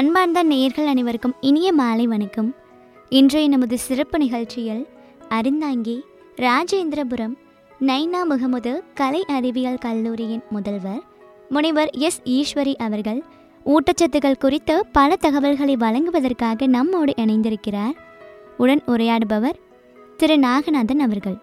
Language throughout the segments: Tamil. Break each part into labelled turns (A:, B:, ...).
A: அன்பார்ந்த நேயர்கள் அனைவருக்கும் இனிய மாலை வணக்கம் இன்றைய நமது சிறப்பு நிகழ்ச்சியில் அருந்தாங்கி ராஜேந்திரபுரம் நைனா முகமது கலை அறிவியல் கல்லூரியின் முதல்வர் முனைவர் எஸ் ஈஸ்வரி அவர்கள் ஊட்டச்சத்துக்கள் குறித்து பல தகவல்களை வழங்குவதற்காக நம்மோடு இணைந்திருக்கிறார் உடன் உரையாடுபவர் திரு நாகநாதன் அவர்கள்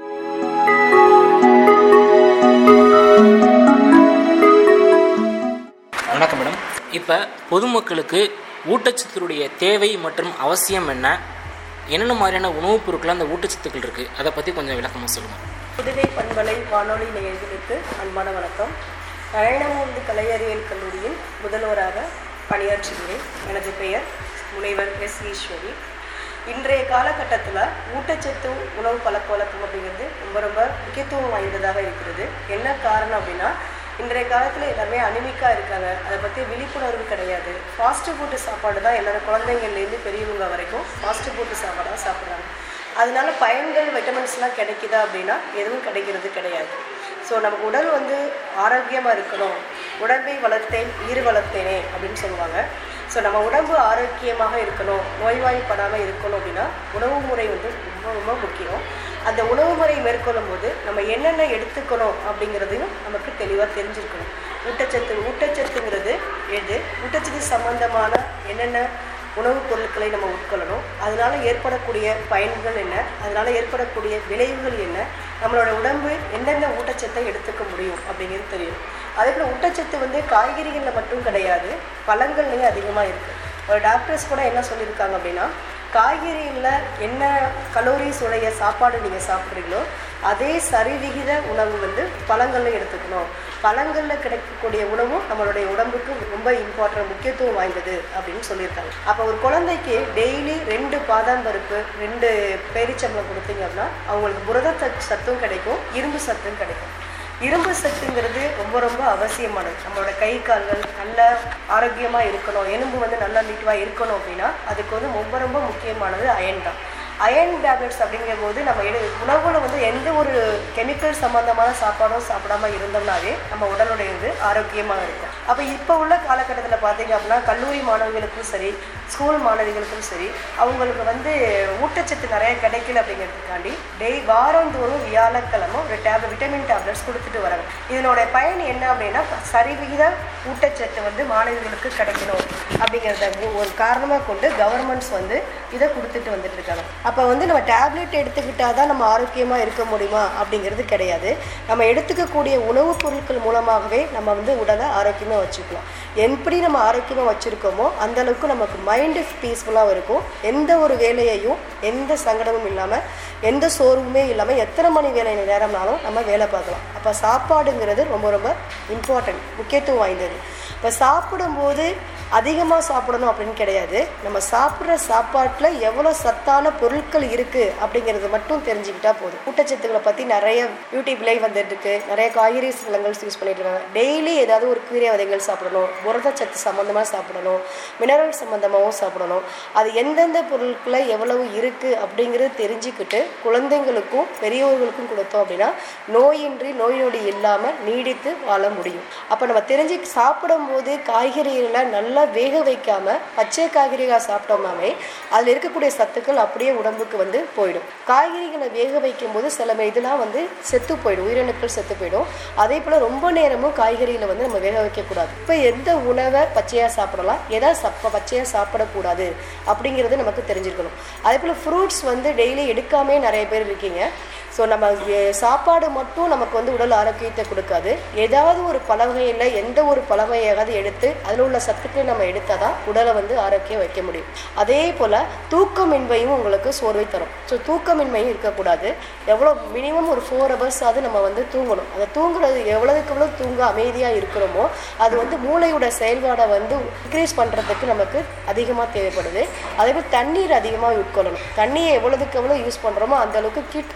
B: வணக்கம் மேடம் இப்போ பொதுமக்களுக்கு ஊட்டச்சத்துடைய தேவை மற்றும் அவசியம் என்ன என்னென்ன மாதிரியான உணவுப் பொருட்கள் அந்த ஊட்டச்சத்துக்கள் இருக்குது அதை பற்றி கொஞ்சம் விளக்கமாக சொல்லுங்கள்
C: புதுகை பண்பலை வானொலி நேயர்களுக்கு அன்பான வணக்கம் நயனமூர்த்தி கலை அறிவியல் கல்லூரியின் முதல்வராக பணியாற்றுகிறேன் எனது பெயர் முனைவர் எஸ் ஈஸ்வரி இன்றைய காலகட்டத்தில் ஊட்டச்சத்து உணவு பழக்க வழக்கம் அப்படிங்கிறது ரொம்ப ரொம்ப முக்கியத்துவம் வாய்ந்ததாக இருக்கிறது என்ன காரணம் அப்படின்னா இன்றைய காலத்தில் எல்லாமே அனிமிக்காக இருக்காங்க அதை பற்றி விழிப்புணர்வு கிடையாது ஃபாஸ்ட் ஃபுட்டு சாப்பாடு தான் எல்லாரும் குழந்தைங்கள்லேருந்து பெரியவங்க வரைக்கும் ஃபாஸ்ட் ஃபுட்டு சாப்பாடாக சாப்பிட்றாங்க அதனால பயன்கள் விட்டமின்ஸ்லாம் கிடைக்குதா அப்படின்னா எதுவும் கிடைக்கிறது கிடையாது ஸோ நமக்கு உடல் வந்து ஆரோக்கியமாக இருக்கணும் உடம்பை வளர்த்தேன் உயிர் வளர்த்தேனே அப்படின்னு சொல்லுவாங்க ஸோ நம்ம உடம்பு ஆரோக்கியமாக இருக்கணும் நோய்வாய்ப்படாமல் இருக்கணும் அப்படின்னா உணவு முறை வந்து ரொம்ப ரொம்ப முக்கியம் அந்த உணவு முறை மேற்கொள்ளும் போது நம்ம என்னென்ன எடுத்துக்கணும் அப்படிங்கிறதையும் நமக்கு தெளிவாக தெரிஞ்சிருக்கணும் ஊட்டச்சத்து ஊட்டச்சத்துங்கிறது எது ஊட்டச்சத்து சம்பந்தமான என்னென்ன உணவுப் பொருட்களை நம்ம உட்கொள்ளணும் அதனால ஏற்படக்கூடிய பயன்கள் என்ன அதனால ஏற்படக்கூடிய விளைவுகள் என்ன நம்மளோட உடம்பு எந்தெந்த ஊட்டச்சத்தை எடுத்துக்க முடியும் அப்படிங்கிறது தெரியும் அதே போல் ஊட்டச்சத்து வந்து காய்கறிகளில் மட்டும் கிடையாது பழங்கள்லையும் அதிகமாக இருக்குது ஒரு டாக்டர்ஸ் கூட என்ன சொல்லியிருக்காங்க அப்படின்னா காய்கறியில் என்ன கலோரிஸ் உடைய சாப்பாடு நீங்கள் சாப்பிட்றீங்களோ அதே சரிவிகித உணவு வந்து பழங்களில் எடுத்துக்கணும் பழங்களில் கிடைக்கக்கூடிய உணவும் நம்மளுடைய உடம்புக்கு ரொம்ப இம்பார்ட்டன்ட் முக்கியத்துவம் வாய்ந்தது அப்படின்னு சொல்லியிருக்காங்க அப்போ ஒரு குழந்தைக்கு டெய்லி ரெண்டு பாதாம் பருப்பு ரெண்டு பேரிச்சம்பளம் கொடுத்தீங்க அப்படின்னா அவங்களுக்கு புரத சத்- சத்தும் கிடைக்கும் இரும்பு சத்தும் கிடைக்கும் இரும்பு சத்துங்கிறது ரொம்ப ரொம்ப அவசியமானது நம்மளோட கை கால்கள் நல்ல ஆரோக்கியமாக இருக்கணும் எலும்பு வந்து நல்லா நீட்டாக இருக்கணும் அப்படின்னா அதுக்கு வந்து ரொம்ப ரொம்ப முக்கியமானது அயன் தான் அயன் டேப்லெட்ஸ் அப்படிங்கிற போது நம்ம எடு உணவுல வந்து எந்த ஒரு கெமிக்கல் சம்பந்தமான சாப்பாடும் சாப்பிடாம இருந்தோம்னாவே நம்ம உடலுடைய இது ஆரோக்கியமாக இருக்கும் அப்போ இப்போ உள்ள காலகட்டத்தில் பார்த்தீங்க அப்படின்னா கல்லூரி மாணவிகளுக்கும் சரி ஸ்கூல் மாணவிகளுக்கும் சரி அவங்களுக்கு வந்து ஊட்டச்சத்து நிறைய கிடைக்கல அப்படிங்கிறதுக்காண்டி டெய் வாரந்தோறும் வியாழக்கிழமை ஒரு டேப்லெட் விட்டமின் டேப்லெட்ஸ் கொடுத்துட்டு வராங்க இதனோட பயன் என்ன அப்படின்னா சரிவிகித ஊட்டச்சத்து வந்து மாணவிகளுக்கு கிடைக்கணும் அப்படிங்கிறத ஒரு காரணமாக கொண்டு கவர்மெண்ட்ஸ் வந்து இதை கொடுத்துட்டு வந்துட்டு இருக்காங்க அப்போ வந்து நம்ம டேப்லெட் எடுத்துக்கிட்டால் தான் நம்ம ஆரோக்கியமாக இருக்க முடியுமா அப்படிங்கிறது கிடையாது நம்ம எடுத்துக்கக்கூடிய உணவுப் பொருட்கள் மூலமாகவே நம்ம வந்து உடலை ஆரோக்கியமாக வச்சுக்கலாம் எப்படி நம்ம ஆரோக்கியமாக வச்சுருக்கோமோ அந்த அளவுக்கு நமக்கு மைண்டு பீஸ்ஃபுல்லாக இருக்கும் எந்த ஒரு வேலையையும் எந்த சங்கடமும் இல்லாமல் எந்த சோர்வுமே இல்லாமல் எத்தனை மணி வேலை நேரம்னாலும் நம்ம வேலை பார்க்கலாம் அப்போ சாப்பாடுங்கிறது ரொம்ப ரொம்ப இம்பார்ட்டன்ட் முக்கியத்துவம் வாய்ந்தது இப்போ சாப்பிடும்போது அதிகமாக சாப்பிடணும் அப்படின்னு கிடையாது நம்ம சாப்பிட்ற சாப்பாட்டில் எவ்வளோ சத்தான பொருட்கள் இருக்குது அப்படிங்கிறது மட்டும் தெரிஞ்சுக்கிட்டா போதும் ஊட்டச்சத்துக்களை பற்றி நிறைய யூடியூப்லேயே வந்துட்டு இருக்கு நிறைய காய்கறி பழங்கள் யூஸ் பண்ணிட்டு இருக்காங்க டெய்லி ஏதாவது ஒரு கீரை வகைகள் சாப்பிடணும் புரதச்சத்து சம்மந்தமாக சாப்பிடணும் மினரல் சம்மந்தமாகவும் சாப்பிடணும் அது எந்தெந்த பொருட்களை எவ்வளவு இருக்குது அப்படிங்கிறது தெரிஞ்சுக்கிட்டு குழந்தைங்களுக்கும் பெரியவர்களுக்கும் கொடுத்தோம் அப்படின்னா நோயின்றி நோய் நொடி இல்லாமல் நீடித்து வாழ முடியும் அப்போ நம்ம தெரிஞ்சு சாப்பிடும்போது காய்கறிகளை நல்லா வேக வைக்காம பச்சை காய்கறிகள் சாப்பிட்டோம்னாவே அதில் இருக்கக்கூடிய சத்துக்கள் அப்படியே உடம்புக்கு வந்து போயிடும் காய்கறிகளை வேக வைக்கும்போது சில இதெல்லாம் வந்து செத்து போயிடும் உயிரணுக்கள் செத்து போயிடும் அதே போல் ரொம்ப நேரமும் காய்கறிகளை வந்து நம்ம வேக வைக்கக்கூடாது இப்போ எந்த உணவை பச்சையாக சாப்பிடலாம் எதை சப்ப பச்சையாக சாப்பிடக்கூடாது அப்படிங்கிறது நமக்கு தெரிஞ்சிருக்கணும் அதே போல் ஃப்ரூட்ஸ் வந்து டெய்லி எடுக்காமே நிறைய பேர் இருக்கீங்க ஸோ நம்ம எ- சாப்பாடு மட்டும் நமக்கு வந்து உடல் ஆரோக்கியத்தை கொடுக்காது ஏதாவது ஒரு பலவகையில் எந்த ஒரு பலவகையாவது எடுத்து அதில் உள்ள சத்துக்களை நம்ம எடுத்தால் தான் உடலை வந்து ஆரோக்கியம் வைக்க முடியும் அதே போல் தூக்கமின்மையும் உங்களுக்கு சோர்வை தரும் ஸோ தூக்கமின்மையும் இருக்கக்கூடாது எவ்வளோ மினிமம் ஒரு ஃபோர் ஹவர்ஸாவது நம்ம வந்து தூங்கணும் அந்த தூங்குறது எவ்வளவுக்கு எவ்வளோ தூங்க அமைதியாக இருக்கிறோமோ அது வந்து மூளையோட செயல்பாடை வந்து இன்க்ரீஸ் பண்ணுறதுக்கு நமக்கு அதிகமாக தேவைப்படுது அதே போல் தண்ணீர் அதிகமாக உட்கொள்ளணும் தண்ணியை எவ்வளவுக்கு எவ்வளோ யூஸ் பண்ணுறோமோ அந்த அளவுக்கு கிட்னியோடைய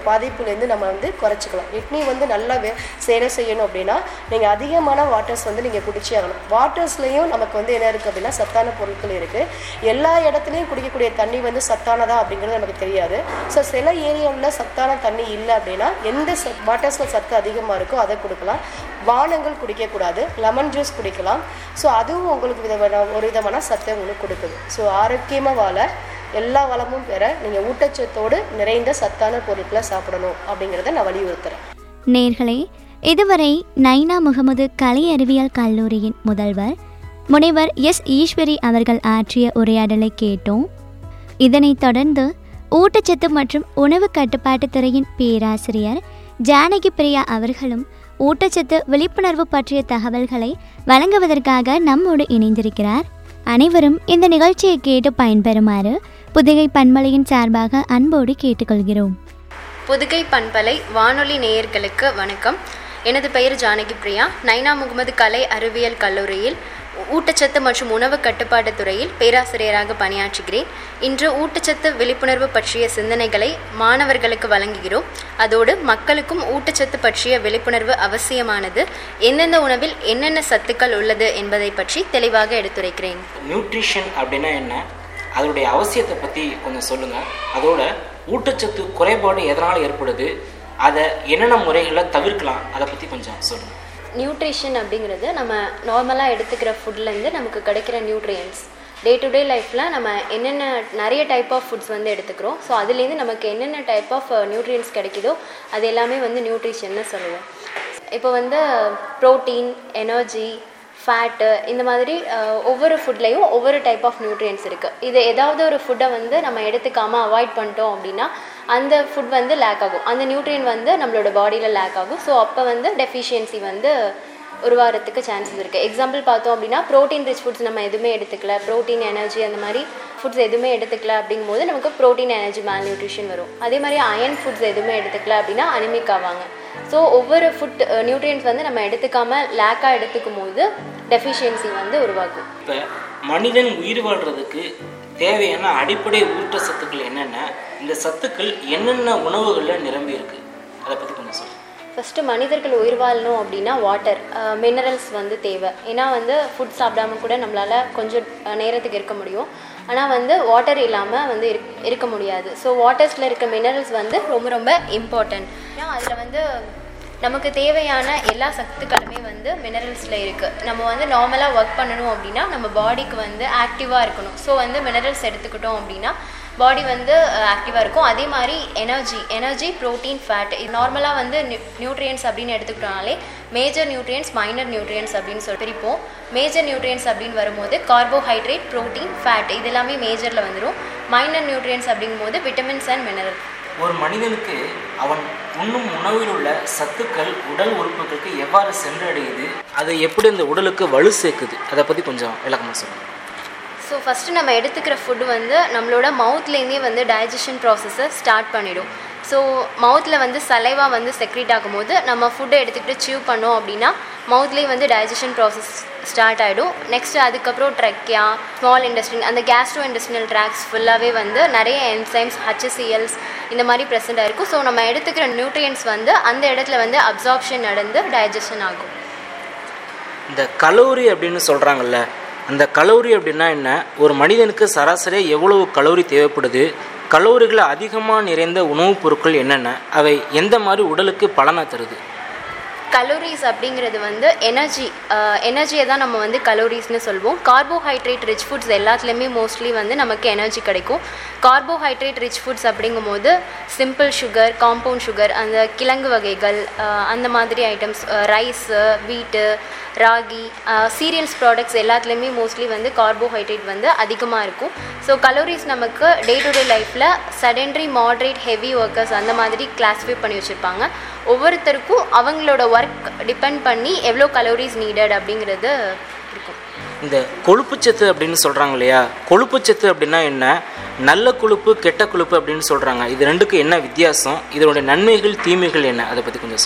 C: பாதிப்புலேருந்து நம்ம வந்து குறைச்சிக்கலாம் கிட்னி வந்து நல்லா வே சேலை செய்யணும் அப்படின்னா நீங்கள் அதிகமான வாட்டர்ஸ் வந்து நீங்கள் குடிச்சே ஆகணும் வாட்டர்ஸ்லேயும் நமக்கு வந்து என்ன இருக்குது அப்படின்னா சத்தான பொருட்கள் இருக்குது எல்லா இடத்துலையும் குடிக்கக்கூடிய தண்ணி வந்து சத்தானதா அப்படிங்கிறது நமக்கு தெரியாது ஸோ சில ஏரியாவில் சத்தான தண்ணி இல்லை அப்படின்னா எந்த சத் வாட்டர்ஸில் சத்து அதிகமாக இருக்கோ அதை கொடுக்கலாம் பானங்கள் குடிக்கக்கூடாது லெமன் ஜூஸ் குடிக்கலாம் ஸோ அதுவும் உங்களுக்கு விதமான ஒரு விதமான சத்தை உங்களுக்கு கொடுக்குது ஸோ ஆரோக்கியமாக வாழ எல்லா வளமும் பெற நீங்கள் ஊட்டச்சத்தோடு நிறைந்த சத்தான பொருட்களை சாப்பிடணும் அப்படிங்கிறத நான் வலியுறுத்துறேன்
A: நேர்களே இதுவரை நைனா முகமது கலை அறிவியல் கல்லூரியின் முதல்வர் முனைவர் எஸ் ஈஸ்வரி அவர்கள் ஆற்றிய உரையாடலை கேட்டோம் இதனைத் தொடர்ந்து ஊட்டச்சத்து மற்றும் உணவு கட்டுப்பாட்டுத் துறையின் பேராசிரியர் ஜானகி பிரியா அவர்களும் ஊட்டச்சத்து விழிப்புணர்வு பற்றிய தகவல்களை வழங்குவதற்காக நம்மோடு இணைந்திருக்கிறார் அனைவரும் இந்த நிகழ்ச்சியை கேட்டு பயன்பெறுமாறு புதுகை பன்மலையின் சார்பாக அன்போடு கேட்டுக்கொள்கிறோம்
D: புதுகை பண்பலை வானொலி நேயர்களுக்கு வணக்கம் எனது பெயர் ஜானகி பிரியா நைனா முகமது கலை அறிவியல் கல்லூரியில் ஊட்டச்சத்து மற்றும் உணவு கட்டுப்பாட்டு துறையில் பேராசிரியராக பணியாற்றுகிறேன் இன்று ஊட்டச்சத்து விழிப்புணர்வு பற்றிய சிந்தனைகளை மாணவர்களுக்கு வழங்குகிறோம் அதோடு மக்களுக்கும் ஊட்டச்சத்து பற்றிய விழிப்புணர்வு அவசியமானது எந்தெந்த உணவில் என்னென்ன சத்துக்கள் உள்ளது என்பதை பற்றி தெளிவாக எடுத்துரைக்கிறேன்
B: நியூட்ரிஷன் அப்படின்னா என்ன அதனுடைய அவசியத்தை பற்றி கொஞ்சம் சொல்லுங்கள் அதோட ஊட்டச்சத்து குறைபாடு எதனால் ஏற்படுது அதை என்னென்ன முறைகளை தவிர்க்கலாம் அதை பற்றி கொஞ்சம் சொல்லுங்கள்
D: நியூட்ரிஷன் அப்படிங்கிறது நம்ம நார்மலாக எடுத்துக்கிற ஃபுட்லேருந்து நமக்கு கிடைக்கிற நியூட்ரியன்ஸ் டே டு டே லைஃப்பில் நம்ம என்னென்ன நிறைய டைப் ஆஃப் ஃபுட்ஸ் வந்து எடுத்துக்கிறோம் ஸோ அதுலேருந்து நமக்கு என்னென்ன டைப் ஆஃப் நியூட்ரியன்ஸ் கிடைக்குதோ அது எல்லாமே வந்து நியூட்ரிஷன்னு சொல்லுவோம் இப்போ வந்து ப்ரோட்டீன் எனர்ஜி ஃபேட்டு இந்த மாதிரி அஹ், ஒவ்வொரு ஃபுட்லேயும் ஒவ்வொரு டைப் ஆஃப் நியூட்ரியன்ஸ் இருக்குது இது ஏதாவது ஒரு ஃபுட்டை வந்து நம்ம எடுத்துக்காமல் அவாய்ட் பண்ணிட்டோம் அப்படின்னா அந்த ஃபுட் வந்து லேக் ஆகும் அந்த நியூட்ரியன் வந்து நம்மளோட பாடியில் லேக் ஆகும் ஸோ அப்போ வந்து டெஃபிஷியன்சி வந்து உருவாகிறதுக்கு சான்சஸ் இருக்குது எக்ஸாம்பிள் பார்த்தோம் அப்படின்னா ப்ரோட்டீன் ரிச் ஃபுட்ஸ் நம்ம எதுவுமே எடுத்துக்கல ப்ரோட்டீன் எனர்ஜி அந்த மாதிரி ஃபுட்ஸ் எதுவுமே எடுத்துக்கல அப்படிங்கும்போது நமக்கு ப்ரோட்டீன் எனர்ஜி மேல் நியூட்ரிஷன் வரும் அதே மாதிரி அயன் ஃபுட்ஸ் எதுவுமே எடுத்துக்கல அப்படின்னா அனிமிக் ஆவாங்க ஸோ ஒவ்வொரு ஃபுட் நியூட்ரியன்ஸ் வந்து நம்ம எடுத்துக்காம லேக்காக எடுத்துக்கும் போது டெஃபிஷியன்சி வந்து உருவாகும்
B: இப்போ மனிதன் உயிர் வாழ்கிறதுக்கு தேவையான அடிப்படை ஊட்டச்சத்துக்கள் என்னென்ன இந்த சத்துக்கள் என்னென்ன உணவுகளில் நிரம்பி இருக்கு அதை பற்றி கொஞ்சம் சொல்லுங்கள்
D: ஃபஸ்ட்டு மனிதர்கள் உயிர் வாழணும் அப்படின்னா வாட்டர் மினரல்ஸ் வந்து தேவை ஏன்னா வந்து ஃபுட் சாப்பிடாம கூட நம்மளால் கொஞ்சம் அஹ், நேரத்துக்கு இருக்க முடியும் ஆனால் வந்து வாட்டர் இல்லாமல் வந்து இருக் இருக்க முடியாது ஸோ வாட்டர்ஸில் இருக்க மினரல்ஸ் வந்து ரொம்ப ரொம்ப இம்பார்ட்டன்ட் ஏன்னா அதில் வந்து நமக்கு தேவையான எல்லா சத்துக்களுமே வந்து மினரல்ஸில் இருக்குது நம்ம வந்து நார்மலாக ஒர்க் பண்ணணும் அப்படின்னா நம்ம பாடிக்கு வந்து ஆக்டிவாக இருக்கணும் ஸோ வந்து மினரல்ஸ் எடுத்துக்கிட்டோம் அப்படின்னா பாடி வந்து ஆக்டிவாக இருக்கும் அதே மாதிரி எனர்ஜி எனர்ஜி ப்ரோட்டீன் ஃபேட் இது நார்மலாக வந்து நியூட்ரியன்ஸ் அப்படின்னு எடுத்துக்கிட்டோம்னாலே மேஜர் நியூட்ரியன்ஸ் மைனர் நியூட்ரியன்ஸ் அப்படின்னு சொல்லி பிரிப்போம் மேஜர் நியூட்ரியன்ஸ் அப்படின்னு வரும்போது கார்போஹைட்ரேட் ப்ரோட்டீன் ஃபேட் இது எல்லாமே மேஜரில் வந்துடும் மைனர் நியூட்ரியன்ஸ் அப்படிங்கும்போது விட்டமின்ஸ் அண்ட் மினரல்
B: ஒரு மனிதனுக்கு அவன் உண்ணும் உணவில் உள்ள சத்துக்கள் உடல் உறுப்புகளுக்கு எவ்வாறு சென்றடையுது அது எப்படி அந்த உடலுக்கு வலு சேர்க்குது அதை பற்றி கொஞ்சம் விளக்கமாக சொல்லுங்கள்
D: ஸோ ஃபஸ்ட்டு நம்ம எடுத்துக்கிற ஃபுட்டு வந்து நம்மளோட மவுத்லேருந்தே வந்து டைஜஷன் ப்ராசஸை ஸ்டார்ட் பண்ணிடும் ஸோ மவுத்தில் வந்து சலைவா வந்து செக்ரேட் ஆகும்போது நம்ம ஃபுட்டை எடுத்துக்கிட்டு சியூ பண்ணோம் அப்படின்னா மவுத்லேயே வந்து டைஜஷன் ப்ராசஸ் ஸ்டார்ட் ஆகிடும் நெக்ஸ்ட் அதுக்கப்புறம் ட்ரெக்கியா ஸ்மால் இண்டஸ்ட்ரின் அந்த கேஸ்ட்ரோ இண்டஸ்ட்ரியல் ட்ராக்ஸ் ஃபுல்லாகவே வந்து நிறைய என்சைம்ஸ் ஹச்எஸ்சிஎல்ஸ் இந்த மாதிரி ப்ரெசென்ட் ஆயிருக்கும் ஸோ நம்ம எடுத்துக்கிற நியூட்ரியன்ஸ் வந்து அந்த இடத்துல வந்து அப்சார்ப்ஷன் நடந்து டைஜஷன் ஆகும்
B: இந்த கலோரி அப்படின்னு சொல்கிறாங்கல்ல அந்த கலோரி அப்படின்னா என்ன ஒரு மனிதனுக்கு சராசரியாக எவ்வளவு கலோரி தேவைப்படுது கலோரிகள் அதிகமாக நிறைந்த உணவுப் பொருட்கள் என்னென்ன அவை எந்த மாதிரி உடலுக்கு பலனை தருது
D: கலோரிஸ் அப்படிங்கிறது வந்து எனர்ஜி எனர்ஜியை தான் நம்ம வந்து கலோரிஸ்னு சொல்லுவோம் கார்போஹைட்ரேட் ரிச் ஃபுட்ஸ் எல்லாத்துலேயுமே மோஸ்ட்லி வந்து நமக்கு எனர்ஜி கிடைக்கும் கார்போஹைட்ரேட் ரிச் ஃபுட்ஸ் அப்படிங்கும்போது சிம்பிள் சுகர் காம்பவுண்ட் சுகர் அந்த கிழங்கு வகைகள் அஹ், அந்த மாதிரி ஐட்டம்ஸ் ரைஸு வீட்டு ராகி சீரியல்ஸ் ப்ராடக்ட்ஸ் எல்லாத்துலேயுமே மோஸ்ட்லி வந்து கார்போஹைட்ரேட் வந்து அதிகமாக இருக்கும் ஸோ கலோரிஸ் நமக்கு டே டு டே லைஃப்பில் சடென்ட்ரி மாட்ரேட் ஹெவி ஒர்க்கர்ஸ் அந்த மாதிரி கிளாஸிஃபை பண்ணி வச்சுருப்பாங்க ஒவ்வொருத்தருக்கும் அவங்களோட ஒர்க் டிபெண்ட் பண்ணி எவ்வளோ கலோரிஸ் நீடட் அப்படிங்கிறது இருக்கும்
B: இந்த கொழுப்புச்சத்து அப்படின்னு சொல்கிறாங்க இல்லையா கொழுப்புச்சத்து அப்படின்னா என்ன நல்ல கொழுப்பு கெட்ட கொழுப்பு அப்படின்னு சொல்கிறாங்க இது ரெண்டுக்கும் என்ன வித்தியாசம் இதனுடைய நன்மைகள் தீமைகள் என்ன அதை பற்றி கொஞ்சம் சொல்லுங்கள்
D: கொழுப்பு சத்து அப்படிங்கிறது வந்து ஃபேட் ரிச் ஃபுட்ஸில் தான் வந்து கொழுப்பு அதிகமாக இருக்கும் கார்போஹைட்ரேட் ரிச் ஃபுட்ஸ் அப்படிங்கும்போது சிம்பிள் சுகர் காம்பவுண்ட் சுகர் அந்த கிழங்கு வகைகள்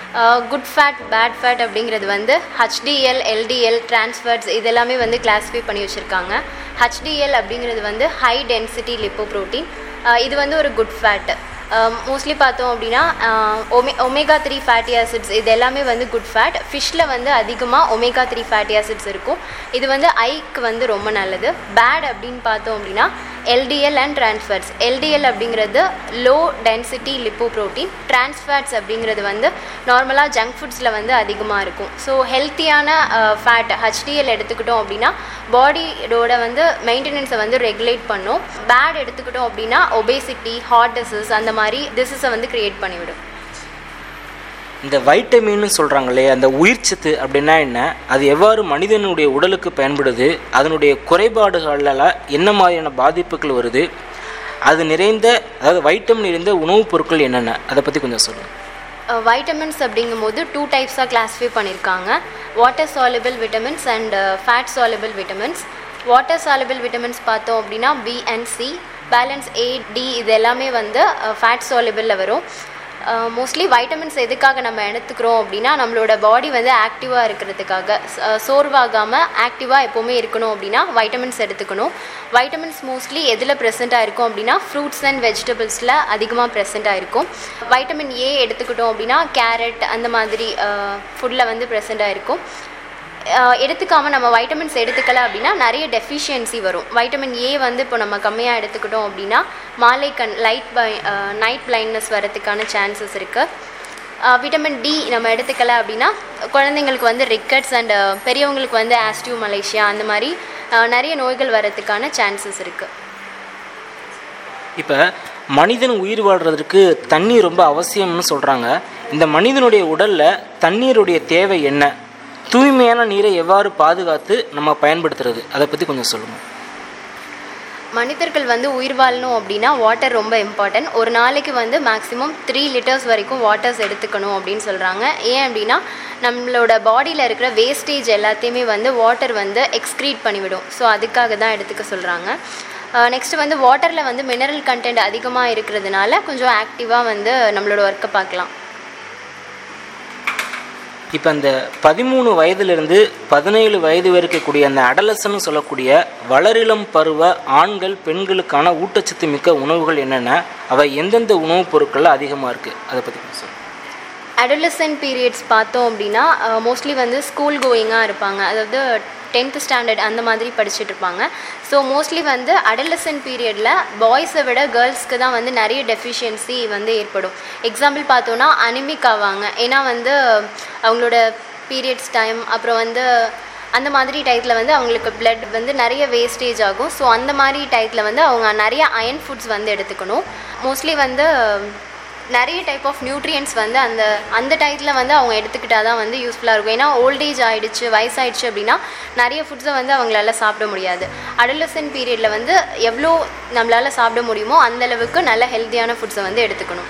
D: குட் ஃபேட் பேட் ஃபேட் அப்படிங்கிறது வந்து ஹச்டிஎல் எல்டிஎல் டிரான்ஸ்ஃபர்ஸ் இதெல்லாமே வந்து கிளாஸிஃபை பண்ணி வச்சுருக்காங்க ஹச்டிஎல் அப்படிங்கிறது வந்து ஹை டென்சிட்டி லிப்போ ப்ரோட்டீன் இது வந்து ஒரு குட் ஃபேட் மோஸ்ட்லி பார்த்தோம் அப்படின்னா omega omega three fatty acids இது எல்லாமே வந்து குட் ஃபேட் ஃபிஷ்ஷில் வந்து அதிகமாக ஒமேகா த்ரீ ஃபேட்டி ஆசிட்ஸ் இருக்கும் இது வந்து ஐக்கு வந்து ரொம்ப நல்லது பேட் அப்படின்னு பார்த்தோம் அப்படின்னா எல்டிஎல் அண்ட் டிரான்ஸ்ஃபேட்ஸ் எல்டிஎல் அப்படிங்கிறது low density lipoprotein trans fats அப்படிங்கிறது வந்து நார்மலாக ஜங்க் ஃபுட்ஸில் வந்து அதிகமாக இருக்கும் ஸோ ஹெல்த்தியான ஃபேட் ஹச்டிஎல் எடுத்துக்கிட்டோம் அப்படின்னா பாடியோட வந்து மெயின்டெனன்ஸை வந்து ரெகுலேட் பண்ணும் பேட் எடுத்துக்கிட்டோம் அப்படின்னா ஒபேசிட்டி ஹார்ட் டிசஸ் அந்த மாதிரி டிசஸை வந்து க்ரியேட் பண்ணிவிடும்
B: இந்த வைட்டமின்னு சொல்கிறாங்களே அந்த உயிர்ச்சத்து அப்படின்னா என்ன அது எவ்வாறு மனிதனுடைய உடலுக்கு பயன்படுது அதனுடைய குறைபாடுகளால் என்ன மாதிரியான பாதிப்புகள் வருது அது நிறைந்த அதாவது வைட்டமின் நிறைந்த உணவுப் பொருட்கள் என்னென்ன அதை பற்றி கொஞ்சம் சொல்லுங்கள்
D: வைட்டமின்ஸ் அப்படிங்கும்போது டூ டைப்ஸாக கிளாஸிஃபை பண்ணியிருக்காங்க water soluble vitamins and fat soluble vitamins water soluble vitamins பார்த்தோம் அப்படின்னா B and C balance A D இது எல்லாமே வந்து ஃபேட் சாலிபிளில் வரும் மோஸ்ட்லி வைட்டமின்ஸ் எதுக்காக நம்ம எடுத்துக்கிறோம் அப்படின்னா நம்மளோட பாடி வந்து ஆக்டிவாக இருக்கிறதுக்காக சோர்வாகாமல் ஆக்டிவாக எப்போவுமே இருக்கணும் அப்படின்னா வைட்டமின்ஸ் எடுத்துக்கணும் வைட்டமின்ஸ் மோஸ்ட்லி எதில் ப்ரெசென்ட்டாக இருக்கும் அப்படின்னா ஃப்ரூட்ஸ் அண்ட் வெஜிடபிள்ஸில் அதிகமாக ப்ரெசென்ட்டாக இருக்கும் வைட்டமின் ஏ எடுத்துக்கிட்டோம் அப்படின்னா கேரட் அந்த மாதிரி ஃபுட்டில் வந்து ப்ரெசென்ட்டாக இருக்கும் எடுத்துக்காமல் நம்ம வைட்டமின்ஸ் எடுத்துக்கல அப்படின்னா நிறைய டெஃபிஷியன்சி வரும் வைட்டமின் ஏ வந்து இப்போ நம்ம கம்மியாக எடுத்துக்கிட்டோம் அப்படின்னா மாலை கண் லைட் பை நைட் பிளைண்ட்னஸ் வரதுக்கான சான்சஸ் இருக்குது விட்டமின் டி நம்ம எடுத்துக்கல அப்படின்னா குழந்தைங்களுக்கு வந்து ரிக்கட்ஸ் அண்ட் பெரியவங்களுக்கு வந்து ஆஸ்டியூ மலேசியா அந்த மாதிரி நிறைய நோய்கள் வரதுக்கான சான்சஸ் இருக்குது
B: இப்போ மனிதன் உயிர் வாழ்கிறதுக்கு தண்ணீர் ரொம்ப அவசியம்னு சொல்கிறாங்க இந்த மனிதனுடைய உடலில் தண்ணீருடைய தேவை என்ன தூய்மையான நீரை எவ்வாறு பாதுகாத்து நம்ம பயன்படுத்துறது அதை பற்றி கொஞ்சம் சொல்லுங்கள்
D: மனிதர்கள் வந்து உயிர் வாழணும் அப்படின்னா வாட்டர் ரொம்ப இம்பார்ட்டன்ட் ஒரு நாளைக்கு வந்து மேக்ஸிமம் த்ரீ லிட்டர்ஸ் வரைக்கும் வாட்டர்ஸ் எடுத்துக்கணும் அப்படின்னு சொல்கிறாங்க ஏன் அப்படின்னா நம்மளோட பாடியில் இருக்கிற வேஸ்டேஜ் எல்லாத்தையுமே வந்து வாட்டர் வந்து எக்ஸ்க்ரீட் பண்ணிவிடும் ஸோ அதுக்காக தான் எடுத்துக்க சொல்கிறாங்க நெக்ஸ்ட் வந்து வாட்டரில் வந்து மினரல் கண்டென்ட் அதிகமாக இருக்கிறதுனால கொஞ்சம் ஆக்டிவாக வந்து நம்மளோட ஒர்க்கை பார்க்கலாம்
B: இப்போ அந்த பதிமூணு வயதிலிருந்து பதினேழு வயது வரை இருக்கக்கூடிய அந்த அடலசன்னு சொல்லக்கூடிய வளரிளம் பருவ ஆண்கள் பெண்களுக்கான ஊட்டச்சத்து மிக்க உணவுகள் என்னென்ன அவை எந்தெந்த உணவுப் பொருட்கள் அதிகமாக இருக்குது அதை பற்றி சொல்லுங்கள்
D: அடலசன்ட் பீரியட்ஸ் பார்த்தோம் அப்படின்னா மோஸ்ட்லி வந்து ஸ்கூல் கோயிங்காக இருப்பாங்க அதாவது டென்த்து ஸ்டாண்டர்ட் அந்த மாதிரி படிச்சுட்டு இருப்பாங்க ஸோ மோஸ்ட்லி வந்து அடலசன்ட் பீரியடில் பாய்ஸை விட கேர்ள்ஸ்க்கு தான் வந்து நிறைய டெஃபிஷியன்சி வந்து ஏற்படும் எக்ஸாம்பிள் பார்த்தோன்னா அனிமிக் ஆவாங்க ஏன்னா வந்து அவங்களோட பீரியட்ஸ் டைம் அப்புறம் வந்து அந்த மாதிரி டயத்தில் வந்து அவங்களுக்கு பிளட் வந்து நிறைய வேஸ்டேஜ் ஆகும் ஸோ அந்த மாதிரி டயத்தில் வந்து அவங்க நிறைய அயன் ஃபுட்ஸ் வந்து எடுத்துக்கணும் மோஸ்ட்லி வந்து நிறைய டைப் ஆஃப் நியூட்ரியன்ஸ் வந்து அந்த அந்த டயத்தில் வந்து அவங்க எடுத்துக்கிட்டால் தான் வந்து யூஸ்ஃபுல்லாக இருக்கும் ஏன்னா ஓல்டேஜ் ஆகிடுச்சு வயசாயிடுச்சு அப்படின்னா நிறைய ஃபுட்ஸை வந்து அவங்களால சாப்பிட முடியாது அடலசன் பீரியடில் வந்து எவ்வளோ நம்மளால் சாப்பிட முடியுமோ அந்தளவுக்கு நல்ல ஹெல்த்தியான ஃபுட்ஸை வந்து எடுத்துக்கணும்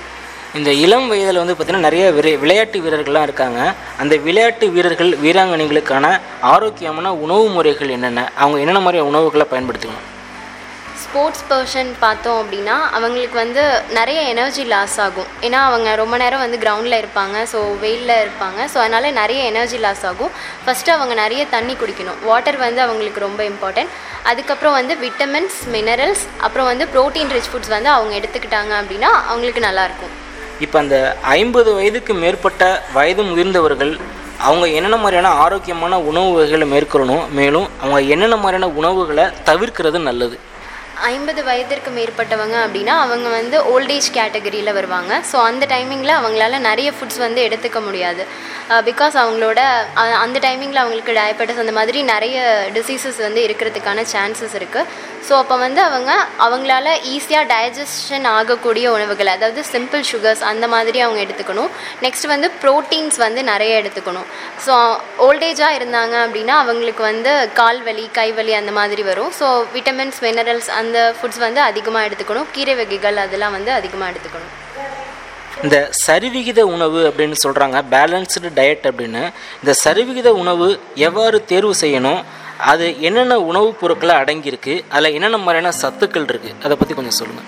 B: இந்த இளம் வயதில் வந்து பார்த்திங்கன்னா நிறைய விரை விளையாட்டு வீரர்கள்லாம் இருக்காங்க அந்த விளையாட்டு வீரர்கள் வீராங்கனைகளுக்கான ஆரோக்கியமான உணவு முறைகள் என்னென்ன அவங்க என்னென்ன மாதிரி உணவுகளை பயன்படுத்தணும்
D: ஸ்போர்ட்ஸ் பர்சன் பார்த்தோம் அப்படின்னா அவங்களுக்கு வந்து நிறைய எனர்ஜி லாஸ் ஆகும் ஏன்னா அவங்க ரொம்ப நேரம் வந்து கிரவுண்டில் இருப்பாங்க ஸோ வெயிலில் இருப்பாங்க ஸோ அதனால் நிறைய எனர்ஜி லாஸ் ஆகும் ஃபஸ்ட்டு அவங்க நிறைய தண்ணி குடிக்கணும் வாட்டர் வந்து அவங்களுக்கு ரொம்ப இம்பார்ட்டன்ட் அதுக்கப்புறம் வந்து விட்டமின்ஸ் மினரல்ஸ் அப்புறம் வந்து ப்ரோட்டீன் ரிச் ஃபுட்ஸ் வந்து அவங்க எடுத்துக்கிட்டாங்க அப்படின்னா அவங்களுக்கு நல்லாயிருக்கும்
B: இப்போ அந்த ஐம்பது வயதுக்கு மேற்பட்ட வயது முதிர்ந்தவர்கள் அவங்க என்னென்ன மாதிரியான ஆரோக்கியமான உணவு வகைகளை மேற்கொள்ளணும் மேலும் அவங்க என்னென்ன மாதிரியான உணவுகளை தவிர்க்கிறது நல்லது
D: ஐம்பது வயதிற்கு மேற்பட்டவங்க அப்படின்னா அவங்க வந்து ஓல்டேஜ் கேட்டகரியில் வருவாங்க ஸோ அந்த டைமிங்கில் அவங்களால நிறைய ஃபுட்ஸ் வந்து எடுத்துக்க முடியாது பிகாஸ் அவங்களோட அ- அந்த டைமிங்கில் அவங்களுக்கு டயபெட்டிஸ் அந்த மாதிரி நிறைய டிசீசஸ் வந்து இருக்கிறதுக்கான சான்சஸ் இருக்குது ஸோ அப்போ வந்து அவங்க அவங்களால ஈஸியாக டைஜஷன் ஆகக்கூடிய உணவுகள் அதாவது சிம்பிள் சுகர்ஸ் அந்த மாதிரி அவங்க எடுத்துக்கணும் நெக்ஸ்ட் வந்து ப்ரோட்டீன்ஸ் வந்து நிறைய எடுத்துக்கணும் ஸோ ஓல்டேஜாக இருந்தாங்க அப்படின்னா அவங்களுக்கு வந்து கால் வலி கை வலி அந்த மாதிரி வரும் ஸோ விட்டமின்ஸ் மினரல்ஸ் அந்த ஃபுட்ஸ் வந்து அதிகமாக எடுத்துக்கணும் கீரை வகைகள் அதெல்லாம் வந்து அதிகமாக எடுத்துக்கணும்
B: இந்த சரிவிகித உணவு அப்படின்னு சொல்கிறாங்க பேலன்ஸ்டு டயட் அப்படின்னு இந்த சரிவிகித உணவு எவ்வாறு தேர்வு செய்யணும் அது என்னென்ன உணவுப் பொருட்களை அடங்கியிருக்கு அதில் என்னென்ன மாதிரியான சத்துக்கள் இருக்குது அதை பற்றி கொஞ்சம் சொல்லுங்கள்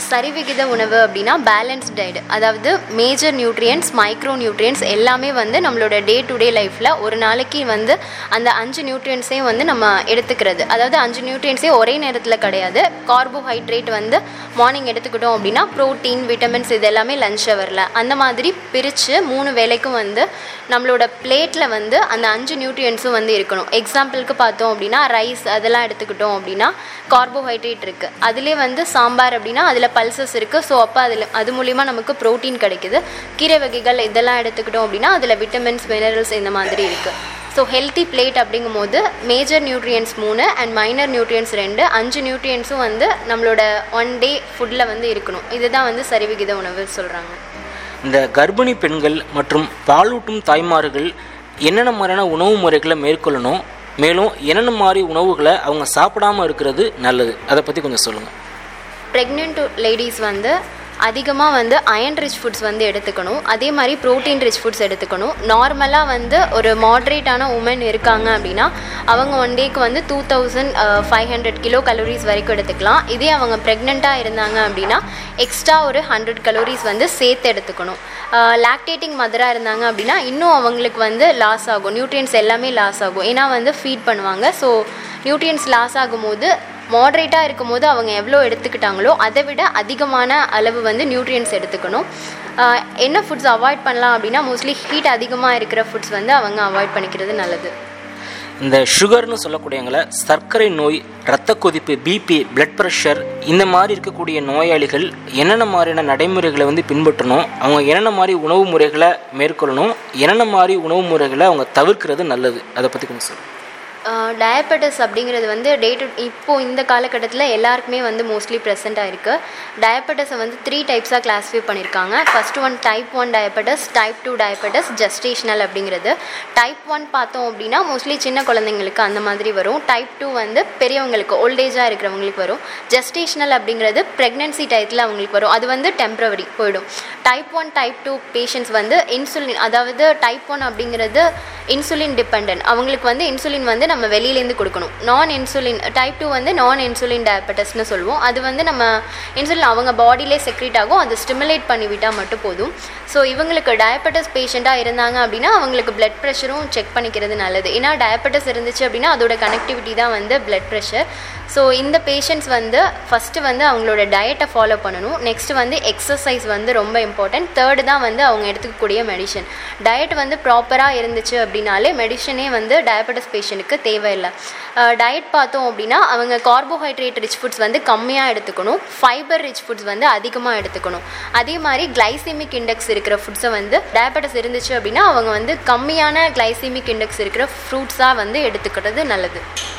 D: சரிவிகித உணவு அப்படின்னா பேலன்ஸ் டயட் அதாவது மேஜர் நியூட்ரியன்ஸ் மைக்ரோ நியூட்ரியன்ஸ் எல்லாமே வந்து நம்மளோட டே டு டே லைஃப்பில் ஒரு நாளைக்கு வந்து அந்த அஞ்சு நியூட்ரியன்ஸையும் வந்து நம்ம எடுத்துக்கிறது அதாவது அஞ்சு நியூட்ரியன்ஸே ஒரே நேரத்தில் கிடையாது கார்போஹைட்ரேட் வந்து மார்னிங் எடுத்துக்கிட்டோம் அப்படின்னா ப்ரோட்டீன் விட்டமின்ஸ் இது எல்லாமே லஞ்ச் ஹவரில் அந்த மாதிரி பிரித்து மூணு வேளைக்கும் வந்து நம்மளோட பிளேட்டில் வந்து அந்த அஞ்சு நியூட்ரியன்ஸும் வந்து இருக்கணும் எக்ஸாம்பிளுக்கு பார்த்தோம் அப்படின்னா ரைஸ் அதெல்லாம் எடுத்துக்கிட்டோம் அப்படின்னா கார்போஹைட்ரேட் இருக்குது அதிலே வந்து சாம்பார் அப்படின்னா அதில் பல்சஸ் இருக்குது ஸோ அப்போ அதில் அது மூலிமா நமக்கு ப்ரோட்டீன் கிடைக்குது கீரை வகைகள் இதெல்லாம் எடுத்துக்கிட்டோம் அப்படின்னா அதில் விட்டமின்ஸ் மினரல்ஸ் இந்த மாதிரி இருக்குது ஸோ ஹெல்த்தி பிளேட் அப்படிங்கும்போது மேஜர் நியூட்ரியன்ஸ் மூணு அண்ட் மைனர் நியூட்ரியன்ஸ் ரெண்டு அஞ்சு நியூட்ரியன்ஸும் வந்து நம்மளோட ஒன் டே ஃபுட்டில் வந்து இருக்கணும் இதுதான் வந்து சரிவிகித உணவு சொல்கிறாங்க
B: இந்த கர்ப்பிணி பெண்கள் மற்றும் பாலூட்டும் தாய்மார்கள் என்னென்ன மாதிரியான உணவு முறைகளை மேற்கொள்ளணும் மேலும் என்னென்ன மாதிரி உணவுகளை அவங்க சாப்பிடாம இருக்கிறது நல்லது அதை பற்றி கொஞ்சம் சொல்லுங்கள்
D: ப்ரெக்னென்ட் லேடிஸ் வந்து அதிகமாக வந்து அயன் ரிச் ஃபுட்ஸ் வந்து எடுத்துக்கணும் அதே மாதிரி ப்ரோட்டீன் ரிச் ஃபுட்ஸ் எடுத்துக்கணும் நார்மலாக வந்து ஒரு மாட்ரேட்டான உமன் இருக்காங்க அப்படின்னா அவங்க ஒன் டேக்கு வந்து two thousand five hundred kilo calories வரைக்கும் எடுத்துக்கலாம் இதே அவங்க ப்ரெக்னெண்ட்டாக இருந்தாங்க அப்படின்னா எக்ஸ்ட்ரா ஒரு ஹண்ட்ரட் கலோரிஸ் வந்து சேர்த்து எடுத்துக்கணும் லாக்டேட்டிங் மதராக இருந்தாங்க அப்படின்னா இன்னும் அவங்களுக்கு வந்து லாஸ் ஆகும் நியூட்ரியன்ஸ் எல்லாமே லாஸ் ஆகும் ஏன்னா வந்து ஃபீட் பண்ணுவாங்க ஸோ நியூட்ரியன்ஸ் லாஸ் ஆகும்போது மாட்ரேட்டாக இருக்கும்போது அவங்க எவ்வளோ எடுத்துக்கிட்டாங்களோ அதை விட அதிகமான அளவு வந்து நியூட்ரியன்ஸ் எடுத்துக்கணும் ஆஹ் என்ன ஃபுட்ஸ் அவாய்ட் பண்ணலாம் அப்படின்னா மோஸ்ட்லி ஹீட் அதிகமாக இருக்கிற ஃபுட்ஸ் வந்து அவங்க அவாய்ட் பண்ணிக்கிறது நல்லது
B: இந்த சுகர்னு சொல்லக்கூடியவங்கள சர்க்கரை நோய் இரத்த கொதிப்பு பிபி பிளட் ப்ரெஷர் இந்த மாதிரி இருக்கக்கூடிய நோயாளிகள் என்னென்ன மாதிரியான நடைமுறைகளை வந்து பின்பற்றணும் அவங்க என்னென்ன மாதிரி உணவு முறைகளை மேற்கொள்ளணும் என்னென்ன மாதிரி உணவு முறைகளை அவங்க தவிர்க்கிறது நல்லது அதை பற்றி கொஞ்சம் சொல்லுங்கள்
D: டயபெட்டிஸ் அப்படிங்கிறது வந்து டே டு இப்போது இந்த காலகட்டத்தில் எல்லாருக்குமே வந்து மோஸ்ட்லி ப்ரெசென்ட் ஆயிருக்கு டயபெட்டிஸை வந்து த்ரீ டைப்ஸாக கிளாஸிஃபை பண்ணியிருக்காங்க first one type one diabetes type two diabetes gestational அப்படிங்கிறது டைப் ஒன் பார்த்தோம் அப்படின்னா மோஸ்ட்லி சின்ன குழந்தைங்களுக்கு அந்த மாதிரி வரும் டைப் டூ வந்து பெரியவங்களுக்கு ஓல்டேஜாக இருக்கிறவங்களுக்கு வரும் ஜஸ்டேஷனல் அப்படிங்கிறது ப்ரெக்னென்சி டயத்தில் அவங்களுக்கு வரும் அது வந்து டெம்ப்ரவரி போயிடும் type one type two patients வந்து இன்சுலின் அதாவது டைப் ஒன் அப்படிங்கிறது இன்சுலின் டிபெண்ட் அவங்களுக்கு வந்து இன்சுலின் வந்து நம்ம வெளியிலேருந்து கொடுக்கணும் நான் இன்சுலின் டைப் டூ வந்து நான் இன்சுலின் டயபெட்டஸ்னு சொல்லுவோம் அது வந்து நம்ம இன்சுலின் அவங்க பாடியிலே செக்ரேட் ஆகும் அது ஸ்டிமுலேட் பண்ணி விட்டால் மட்டும் போதும் ஸோ இவங்களுக்கு டயபெட்டஸ் பேஷண்ட்டாக இருந்தாங்க அப்படின்னா அவங்களுக்கு பிளட் ப்ரெஷரும் செக் பண்ணிக்கிறது நல்லது ஏன்னா டயபெட்டஸ் இருந்துச்சு அப்படின்னா அதோட கனெக்டிவிட்டி தான் வந்து பிளட் ப்ரெஷர் ஸோ இந்த பேஷண்ட்ஸ் வந்து ஃபஸ்ட்டு வந்து அவங்களோட டயட்டை ஃபாலோ பண்ணணும் நெக்ஸ்ட் வந்து எக்ஸசைஸ் வந்து ரொம்ப இம்பார்ட்டன்ட் தேர்டு தான் வந்து அவங்க எடுத்துக்கக்கூடிய மெடிசன் டயட் வந்து ப்ராப்பராக இருந்துச்சு அப்படின்னாலே மெடிசனே வந்து டயபெட்டிஸ் பேஷண்ட்டுக்கு தேவையில்லை டயட் பார்த்தோம் அப்படின்னா அவங்க கார்போஹைட்ரேட் ரிச் ஃபுட்ஸ் வந்து கம்மியாக எடுத்துக்கணும் ஃபைபர் ரிச் ஃபுட்ஸ் வந்து அதிகமாக எடுத்துக்கணும் அதே மாதிரி கிளைசிமிக் இண்டெக்ஸ் இருக்கிற ஃபுட்ஸை வந்து டயபெட்டிஸ் இருந்துச்சு அப்படின்னா அவங்க வந்து கம்மியான கிளைசிமிக் இண்டெக்ஸ் இருக்கிற ஃப்ரூட்ஸாக வந்து எடுத்துக்கிறது நல்லது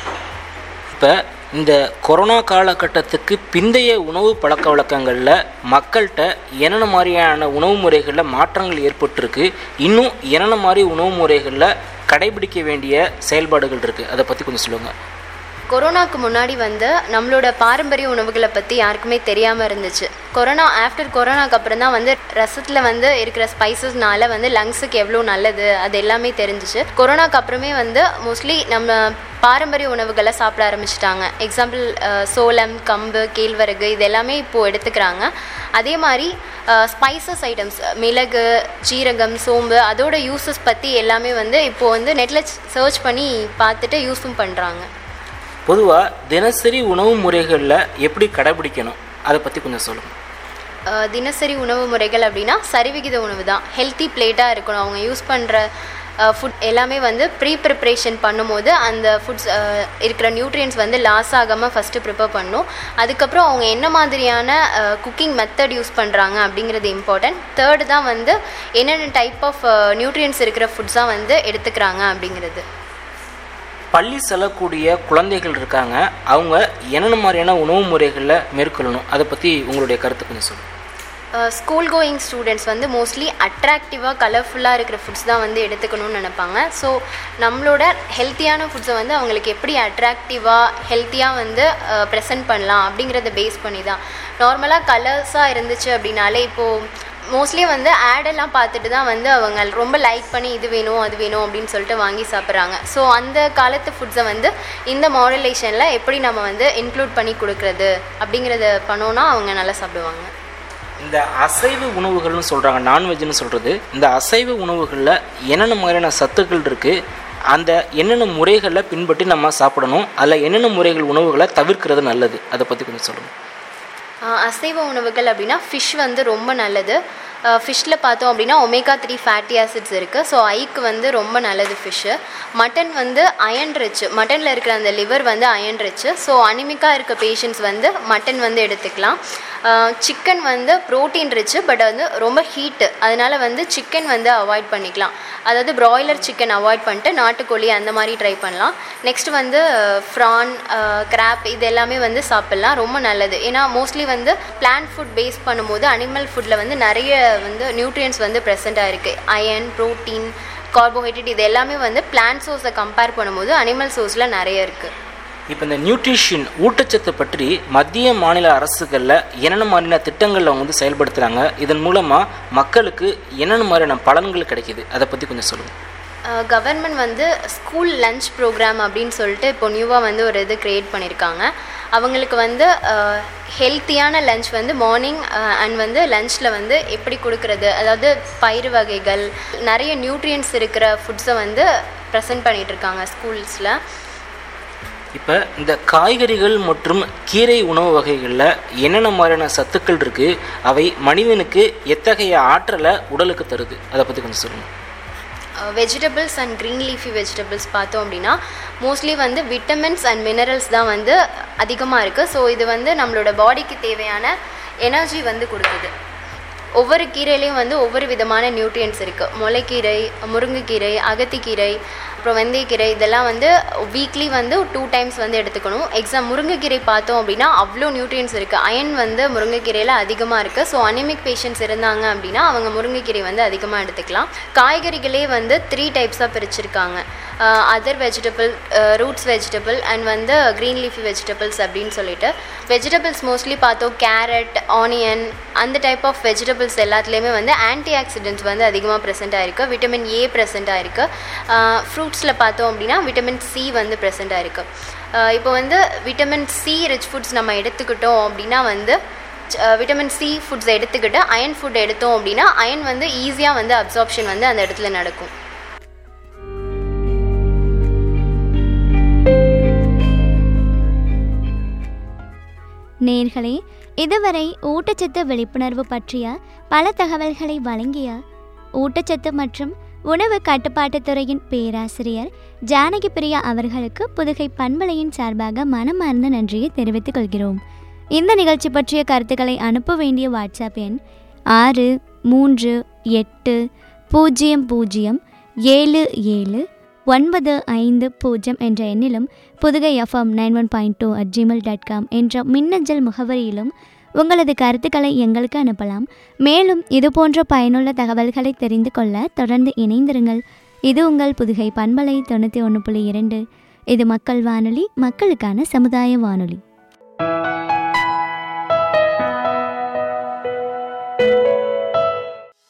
B: இப்போ இந்த கொரோனா காலகட்டத்துக்கு பிந்தைய உணவு பழக்க வழக்கங்களில் மக்கள்கிட்ட என்னென்ன மாதிரியான உணவு முறைகளில் மாற்றங்கள் ஏற்பட்டிருக்கு இன்னும் என்னென்ன மாதிரி உணவு முறைகளில் கடைபிடிக்க வேண்டிய செயல்பாடுகள் இருக்குது அதை பற்றி கொஞ்சம் சொல்லுங்கள்
D: கொரோனாக்கு முன்னாடி வந்து நம்மளோட பாரம்பரிய உணவுகளை பற்றி யாருக்குமே தெரியாமல் இருந்துச்சு கொரோனா ஆஃப்டர் கொரோனாக்கு அப்புறம் தான் வந்து ரசத்தில் வந்து இருக்கிற ஸ்பைசஸ்னால வந்து லங்ஸுக்கு எவ்வளோ நல்லது அது எல்லாமே தெரிஞ்சிச்சு கொரோனாக்கு அப்புறமே வந்து மோஸ்ட்லி நம்ம பாரம்பரிய உணவுகளை சாப்பிட ஆரம்பிச்சிட்டாங்க எக்ஸாம்பிள் சோளம் கம்பு கேழ்வரகு இது எல்லாமே இப்போது எடுத்துக்கிறாங்க அதே மாதிரி ஸ்பைசஸ் ஐட்டம்ஸ் மிளகு ஜீரகம் சோம்பு அதோட யூசஸ் பற்றி எல்லாமே வந்து இப்போது வந்து நெட்டில் சர்ச் பண்ணி பார்த்துட்டு யூஸும் பண்ணுறாங்க
B: பொதுவாக தினசரி உணவு முறைகளில் எப்படி கடைபிடிக்கணும் அதை பற்றி கொஞ்சம் சொல்லுங்கள்
D: அஹ் தினசரி உணவு முறைகள் அப்படின்னா சரிவிகித உணவு தான் ஹெல்த்தி பிளேட்டாக இருக்கணும் அவங்க யூஸ் பண்ணுற ஃபுட் எல்லாமே வந்து ப்ரீ ப்ரிப்ரேஷன் பண்ணும்போது அந்த ஃபுட்ஸ் இருக்கிற நியூட்ரியன்ஸ் வந்து லாஸ் ஆகாமல் ஃபஸ்ட்டு ப்ரிப்பேர் பண்ணணும் அதுக்கப்புறம் அவங்க என்ன மாதிரியான குக்கிங் மெத்தட் யூஸ் பண்ணுறாங்க அப்படிங்கிறது இம்பார்ட்டன்ட் தேர்டு தான் வந்து என்னென்ன டைப் ஆஃப் நியூட்ரியன்ஸ் இருக்கிற ஃபுட்ஸாக வந்து எடுத்துக்கிறாங்க அப்படிங்கிறது
B: பள்ளி செல்லக்கூடிய குழந்தைகள் இருக்காங்க அவங்க என்னென்ன மாதிரியான உணவு முறைகளில் மேற்கொள்ளணும் அதை பற்றி உங்களுடைய கருத்தை கொஞ்சம் சொல்லுங்கள்
D: ஸ்கூல் கோயிங் ஸ்டூடெண்ட்ஸ் வந்து மோஸ்ட்லி அட்ராக்டிவாக கலர்ஃபுல்லாக இருக்கிற ஃபுட்ஸ் தான் வந்து எடுத்துக்கணும்னு நினைப்பாங்க ஸோ நம்மளோட ஹெல்த்தியான ஃபுட்ஸை வந்து அவங்களுக்கு எப்படி அட்ராக்டிவாக ஹெல்த்தியாக வந்து ப்ரெசென்ட் பண்ணலாம் அப்படிங்கிறத பேஸ் பண்ணி தான் நார்மலாக கலர்ஸாக இருந்துச்சு அப்படின்னாலே இப்போது மோஸ்ட்லி வந்து ஆடெல்லாம் பார்த்துட்டு தான் வந்து அவங்க ரொம்ப லைக் பண்ணி இது வேணும் அது வேணும் அப்படின்னு சொல்லிட்டு வாங்கி சாப்பிட்றாங்க ஸோ அந்த காலத்து ஃபுட்ஸை வந்து இந்த மாடுலேஷனில் எப்படி நம்ம வந்து இன்க்ளூட் பண்ணி கொடுக்குறது அப்படிங்கிறத பண்ணோன்னா அவங்க நல்லா சாப்பிடுவாங்க
B: இந்த அசைவ உணவுகள்னு சொல்கிறாங்க நான்வெஜ்னு சொல்கிறது இந்த அசைவ உணவுகளில் என்னென்ன மாதிரியான சத்துக்கள் இருக்குது அந்த என்னென்ன முறைகளில் பின்பற்றி நம்ம சாப்பிடணும் அதில் என்னென்ன முறைகள் உணவுகளை தவிர்க்கிறது நல்லது அதை பற்றி கொஞ்சம் சொல்லுங்கள்
D: ஆஹ் அசைவ உணவுகள் அப்படின்னா ஃபிஷ் வந்து ரொம்ப நல்லது ஃபிஷ்ஷில் பார்த்தோம் அப்படின்னா ஒமேகா த்ரீ ஃபேட்டி ஆசிட்ஸ் இருக்குது ஸோ ஐக்கு வந்து ரொம்ப நல்லது ஃபிஷ்ஷு மட்டன் வந்து அயன் ரிச் மட்டனில் இருக்கிற அந்த லிவர் வந்து அயன் ரிச் ஸோ அனிமிக்காக இருக்க பேஷண்ட்ஸ் வந்து மட்டன் வந்து எடுத்துக்கலாம் சிக்கன் வந்து ப்ரோட்டீன் ரிச்சு பட் வந்து ரொம்ப ஹீட்டு அதனால் வந்து சிக்கன் வந்து அவாய்ட் பண்ணிக்கலாம் அதாவது ப்ராய்லர் சிக்கன் அவாய்ட் பண்ணிட்டு நாட்டுக்கோழி அந்த மாதிரி ட்ரை பண்ணலாம் நெக்ஸ்ட் வந்து ஃப்ரான் கிராப் இது எல்லாமே வந்து சாப்பிட்லாம் ரொம்ப நல்லது ஏன்னா மோஸ்ட்லி வந்து பிளான்ட் ஃபுட் பேஸ் பண்ணும்போது அனிமல் ஃபுட்டில் வந்து நிறைய வந்து நியூட்ரியன்ஸ் வந்து ப்ரெசென்ட் ஆயிருக்கு அயன் ப்ரோட்டீன் கார்போஹைட்ரேட் இது எல்லாமே வந்து பிளான்ட் சோர்ஸை கம்பேர் பண்ணும்போது அனிமல் சோர்ஸில் நிறைய இருக்குது
B: இப்போ இந்த நியூட்ரிஷன் ஊட்டச்சத்து பற்றி மத்திய மாநில அரசுகளில் என்னென்ன மாதிரியான திட்டங்கள் அவங்க வந்து செயல்படுத்துகிறாங்க இதன் மூலமாக மக்களுக்கு என்னென்ன மாதிரியான பலன்கள் கிடைக்குது அதை பற்றி கொஞ்சம் சொல்லுங்கள்
D: கவர்மெண்ட் வந்து ஸ்கூல் லஞ்ச் ப்ரோக்ராம் அப்படின்னு சொல்லிட்டு இப்போ நியூவாக வந்து ஒரு இது க்ரியேட் பண்ணியிருக்காங்க அவங்களுக்கு வந்து ஹெல்த்தியான லஞ்ச் வந்து மார்னிங் அண்ட் வந்து லஞ்சில் வந்து எப்படி கொடுக்குறது அதாவது பயிறு வகைகள் நிறைய நியூட்ரியன்ஸ் இருக்கிற ஃபுட்ஸை வந்து ப்ரெசென்ட் பண்ணிகிட்டு இருக்காங்க ஸ்கூல்ஸில்
B: இப்போ இந்த காய்கறிகள் மற்றும் கீரை உணவு வகைகளில் என்னென்ன மாதிரியான சத்துக்கள் இருக்குது அவை மனிதனுக்கு எத்தகைய ஆற்றலை உடலுக்கு தருது அதை பற்றி கொஞ்சம் சொல்லுங்கள்
D: vegetables and green leafy vegetables பார்த்தோம் அப்படின்னா மோஸ்ட்லி வந்து விட்டமின்ஸ் அண்ட் மினரல்ஸ் தான் வந்து அதிகமாக இருக்குது ஸோ இது வந்து நம்மளோட பாடிக்கு தேவையான எனர்ஜி வந்து கொடுக்குது ஒவ்வொரு கீரையிலையும் வந்து ஒவ்வொரு விதமான நியூட்ரியன்ஸ் இருக்குது முளைக்கீரை முருங்கைக்கீரை அகத்திக்கீரை அப்புறம் வெந்தயக்கீரை இதெல்லாம் வந்து வீக்லி வந்து டூ டைம்ஸ் வந்து எடுத்துக்கணும் எக்ஸாம் முருங்கைக்கீரை பார்த்தோம் அப்படின்னா அவ்வளோ நியூட்ரியன்ஸ் இருக்குது அயன் வந்து முருங்கைக்கீரையில் அதிகமாக இருக்குது ஸோ அனிமிக் பேஷண்ட்ஸ் இருந்தாங்க அப்படின்னா அவங்க முருங்கைக்கீரை வந்து அதிகமாக எடுத்துக்கலாம் காய்கறிகளே வந்து த்ரீ டைப்ஸாக பிரிச்சிருக்காங்க other vegetable roots vegetable and வந்து க்ரீன் லீஃபி வெஜிடபிள்ஸ் அப்படின்னு சொல்லிட்டு வெஜிடபிள்ஸ் மோஸ்ட்லி பார்த்தோம் கேரட் ஆனியன் அந்த டைப் ஆஃப் வெஜிடபிள்ஸ் எல்லாத்துலேயுமே வந்து ஆன்டி ஆக்சிடென்ட்ஸ் வந்து அதிகமாக ப்ரெசென்ட் ஆயிருக்கு விட்டமின் ஏ ப்ரெசென்ட் ஆயிருக்கு ஃப்ரூட்ஸில் பார்த்தோம் அப்படின்னா விட்டமின் சி வந்து ப்ரெசென்ட் ஆயிருக்கு இப்போ வந்து விட்டமின் சி ரிச் ஃபுட்ஸ் நம்ம எடுத்துக்கிட்டோம் அப்படின்னா வந்து விட்டமின் சி ஃபுட்ஸ் எடுத்துக்கிட்டு அயன் ஃபுட் எடுத்தோம் அப்படின்னா அயன் வந்து ஈஸியாக வந்து அப்சார்ப்ஷன் வந்து அந்த இடத்துல நடக்கும்
A: நேர்களே இதுவரை ஊட்டச்சத்து விழிப்புணர்வு பற்றிய பல தகவல்களை வழங்கிய ஊட்டச்சத்து மற்றும் உணவு கட்டுப்பாட்டுத் துறையின் பேராசிரியர் ஜானகி பிரியா அவர்களுக்கு புதுகை பண்பலையின் சார்பாக மனமார்ந்த நன்றியை தெரிவித்துக் கொள்கிறோம் இந்த நிகழ்ச்சி பற்றிய கருத்துக்களை அனுப்ப வேண்டிய வாட்ஸ்அப் எண் ஆறு மூன்று எட்டு பூஜ்ஜியம் பூஜ்ஜியம் ஏழு ஏழு ஒன்பது ஐந்து பூஜ்ஜியம் என்ற எண்ணிலும் Pudugai FM nine one point two at Gmail dot com என்ற மின்னஞ்சல் முகவரியிலும் உங்களது கருத்துக்களை எங்களுக்கு அனுப்பலாம் மேலும் இதுபோன்ற பயனுள்ள தகவல்களை தெரிந்து கொள்ள தொடர்ந்து இணைந்திருங்கள் இது உங்கள் புதுகை பண்பலை தொண்ணூற்றி ஒன்று புள்ளி இரண்டு இது மக்கள் வானொலி மக்களுக்கான சமுதாய வானொலி